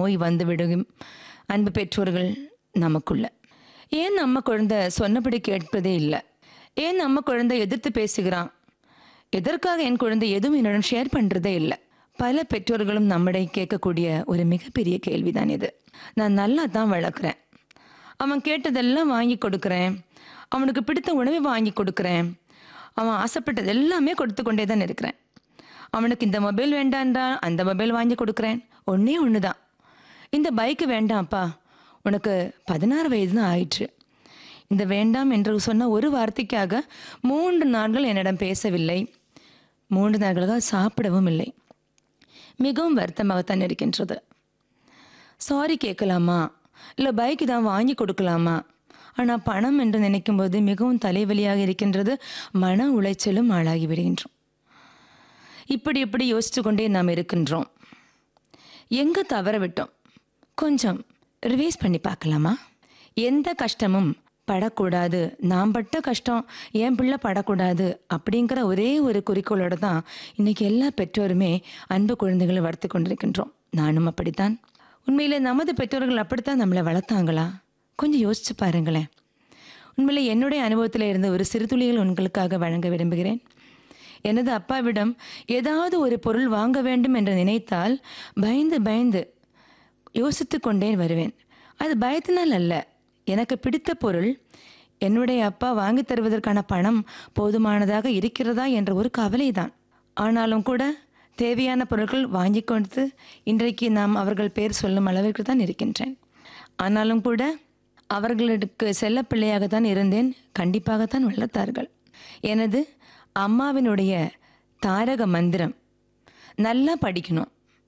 நோய் வந்துவிடும் அன்பு பெற்றோர்கள் நமக்குள்ள ஏன் நம்ம குழந்தை சொன்னபடி கேட்பதே இல்லை ஏன் நம்ம குழந்தை எதிர்த்து பேசுகிறான் எதற்காக என் குழந்தை எதுவும் என்னுடன் ஷேர் பண்றதே இல்லை பல பெற்றோர்களும் நம்மிடையே கேட்கக்கூடிய ஒரு மிகப்பெரிய கேள்விதான் இது நான் நல்லா தான் வளர்க்குறேன் அவன் கேட்டதெல்லாம் வாங்கி கொடுக்குறேன் அவனுக்கு பிடித்த உணவை வாங்கி கொடுக்குறேன் அவன் ஆசைப்பட்டது எல்லாமே கொடுத்து கொண்டே தான் இருக்கிறேன் அவனுக்கு இந்த மொபைல் வேண்டான்றான் அந்த மொபைல் வாங்கி கொடுக்குறேன் ஒன்றே ஒன்று தான் இந்த பைக்கு வேண்டாம்ப்பா உனக்கு பதினாறு வயது தான் ஆயிற்று இந்த வேண்டாம் என்று சொன்ன ஒரு வார்த்தைக்காக மூன்று நாட்கள் என்னிடம் பேசவில்லை மூன்று நாட்களாக சாப்பிடவும் இல்லை மிகவும் வருத்தமாகத்தான் இருக்கின்றது சாரி கேட்கலாமா இல்லை பைக் தான் வாங்கி கொடுக்கலாமா ஆனால் பணம் என்று நினைக்கும்போது மிகவும் தலைவலியாக இருக்கின்றது மன உளைச்சலும் ஆளாகி விடுகின்றோம் இப்படி இப்படி யோசித்து கொண்டே நாம் இருக்கின்றோம் எங்கே தவற விட்டோம் கொஞ்சம் ரிவைஸ் பண்ணி பார்க்கலாமா எந்த கஷ்டமும் படக்கூடாது நாம் பட்ட கஷ்டம் என் பிள்ளை படக்கூடாது அப்படிங்கிற ஒரே ஒரு குறிக்கோளோட தான் இன்னைக்கு எல்லா பெற்றோருமே அன்பு குழந்தைகளை வளர்த்து கொண்டிருக்கின்றோம் நானும் அப்படித்தான் உண்மையிலே நமது பெற்றோர்கள் அப்படித்தான் நம்மளை வளர்த்தாங்களா கொஞ்சம் யோசிச்சு பாருங்களேன் உண்மையிலே என்னுடைய அனுபவத்தில் இருந்த ஒரு சிறு துளிகள் உங்களுக்காக வழங்க விரும்புகிறேன் எனது அப்பாவிடம் ஏதாவது ஒரு பொருள் வாங்க வேண்டும் என்று நினைத்தால் பயந்து பயந்து யோசித்து கொண்டே வருவேன் அது பயத்தினால் அல்ல எனக்கு பிடித்த பொருள் என்னுடைய அப்பா வாங்கி தருவதற்கான பணம் போதுமானதாக இருக்கிறதா என்ற ஒரு கவலைதான் ஆனாலும் கூட தேவையான பொருட்கள் வாங்கி கொடுத்து இன்றைக்கு நாம் அவர்கள் பேர் சொல்லும் அளவிற்கு தான் இருக்கின்றேன் ஆனாலும் கூட அவர்களுக்கு செல்ல பிள்ளையாகத்தான் இருந்தேன் கண்டிப்பாகத்தான் வளர்த்தார்கள் எனது அம்மாவினுடைய தாரக மந்திரம் நல்லா படிக்கணும்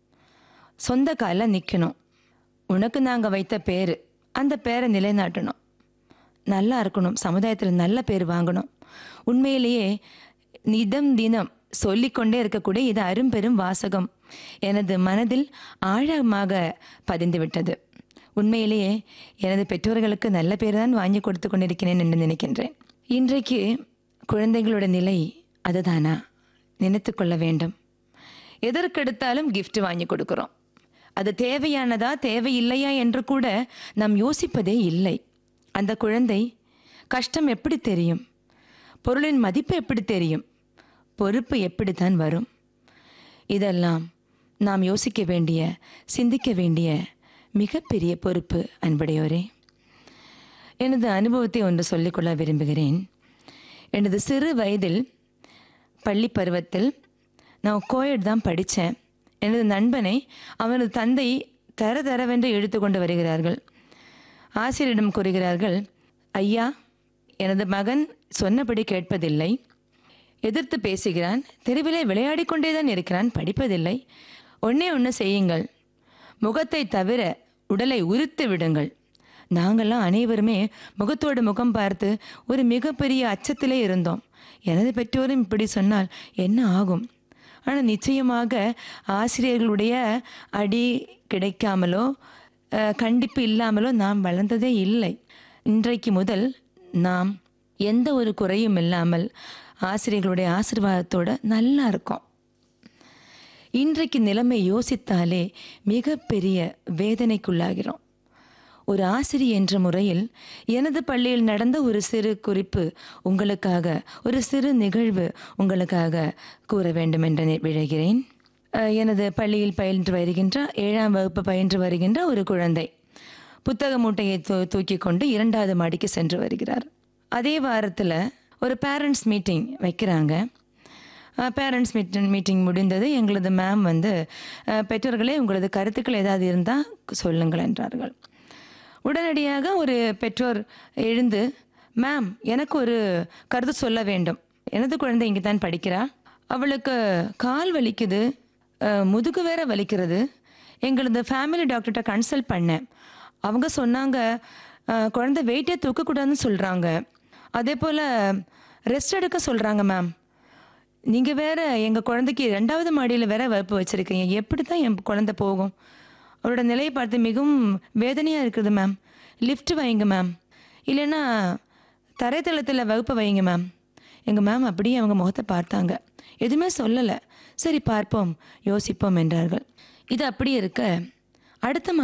சொந்த காலில் நிற்கணும் உனக்கு நாங்கள் வைத்த பேர் அந்த பேரை நிலைநாட்டணும் நல்லா இருக்கணும் சமுதாயத்தில் நல்ல பேர் வாங்கணும் உண்மையிலேயே நிதம் தினம் சொல்லிக்கொண்டே இருக்கக்கூடிய இது அரும்பெரும் வாசகம் எனது மனதில் ஆழமாக பதிந்து விட்டது உண்மையிலேயே எனது பெற்றோர்களுக்கு நல்ல பேர் தான் வாங்கி கொடுத்து கொண்டிருக்கிறேன் என்று நினைக்கின்றேன் இன்றைக்கு குழந்தைகளோட நிலை அதுதானா நினைத்து கொள்ள வேண்டும் எதற்கெடுத்தாலும் gift வாங்கி கொடுக்குறோம் அது தேவையானதா தேவையில்லையா என்று கூட நாம் யோசிப்பதே இல்லை அந்த குழந்தை கஷ்டம் எப்படி தெரியும் பொருளின் மதிப்பு எப்படி தெரியும் பொறுப்பு எப்படித்தான் வரும் இதெல்லாம் நாம் யோசிக்க வேண்டிய சிந்திக்க வேண்டிய மிகப்பெரிய பொறுப்பு அன்புடையோரே எனது அனுபவத்தை ஒன்று சொல்லிக்கொள்ள விரும்புகிறேன் எனது சிறு வயதில் பள்ளி பருவத்தில் நான் கோயட் தான் படித்தேன் எனது நண்பனை அவனது தந்தை தர தரவென்று இழுத்து கொண்டு வருகிறார்கள் ஆசிரியரிடம் கூறுகிறார்கள் ஐயா எனது மகன் சொன்னபடி கேட்பதில்லை எதிர்த்து பேசுகிறான் தெருவிலே விளையாடிக் கொண்டே தான் இருக்கிறான் படிப்பதில்லை ஒன்னே ஒன்று செய்யுங்கள் முகத்தை தவிர உடலை உரித்து விடுங்கள் நாங்கள்லாம் அனைவருமே முகத்தோடு முகம் பார்த்து ஒரு மிகப்பெரிய அச்சத்திலே இருந்தோம் எனது பெற்றோரும் இப்படி சொன்னால் என்ன ஆகும் ஆனால் நிச்சயமாக ஆசிரியர்களுடைய அடி கிடைக்காமலோ அஹ், கண்டிப்பு இல்லாமலோ நாம் வளர்ந்ததே இல்லை இன்றைக்கு முதல் நாம் எந்த ஒரு குறையும் இல்லாமல் ஆசிரியர்களுடைய ஆசீர்வாதத்தோட நல்லா இருக்கோம் இன்றைக்கு நிலைமை யோசித்தாலே மிகப்பெரிய வேதனைக்குள்ளாகிறோம் ஒரு ஆசிரியர் என்ற முறையில் எனது பள்ளியில் நடந்த ஒரு சிறு குறிப்பு உங்களுக்காக ஒரு சிறு நிகழ்வு உங்களுக்காக கூற வேண்டும் என்று நி- விழைகிறேன் அஹ், எனது பள்ளியில் பயின்று வருகின்ற ஏழாம் வகுப்பு பயின்று வருகின்ற ஒரு குழந்தை புத்தக மூட்டையை தூ தூக்கி கொண்டு இரண்டாவது மாடிக்கு சென்று வருகிறார் அதே வாரத்தில் ஒரு பேரண்ட்ஸ் மீட்டிங் வைக்கிறாங்க பேரண்ட்ஸ் மீட்டிங் மீட்டிங் முடிந்தது எங்களது மேம் வந்து அஹ், பெற்றோர்களே உங்களது கருத்துக்கள் ஏதாவது இருந்தால் சொல்லுங்கள் என்றார்கள் உடனடியாக ஒரு பெற்றோர் எழுந்து மேம் எனக்கு ஒரு கருத்து சொல்ல வேண்டும் எனது குழந்தை இங்கே தான் படிக்கிறா அவளுக்கு கால் வலிக்குது அஹ், முதுகு வேற வலிக்கிறது எங்களது ஃபேமிலி டாக்டர்கிட்ட கன்சல்ட் பண்ணேன் அவங்க சொன்னாங்க அஹ், குழந்தை வெயிட்டே தூக்கக்கூடாதுன்னு சொல்கிறாங்க அதே போல் ரெஸ்ட் எடுக்க சொல்கிறாங்க மேம் நீங்கள் வேற எங்கள் குழந்தைக்கு ரெண்டாவது மாடியில் வேற வகுப்பு வச்சுருக்கீங்க எப்படி தான் என் குழந்தை போகும் அவரோட நிலையை பார்த்து மிகவும் வேதனையாக இருக்குது மேம் லிஃப்ட் வைங்க மேம் இல்லைன்னா தரைத்தளத்தில் வகுப்பு வைங்க மேம் எங்கள் மேம் அப்படியே அவங்க முகத்தை பார்த்தாங்க எதுவுமே சொல்லலை சரி பார்ப்போம் யோசிப்போம் என்றார்கள் இது அப்படி இருக்க அடுத்த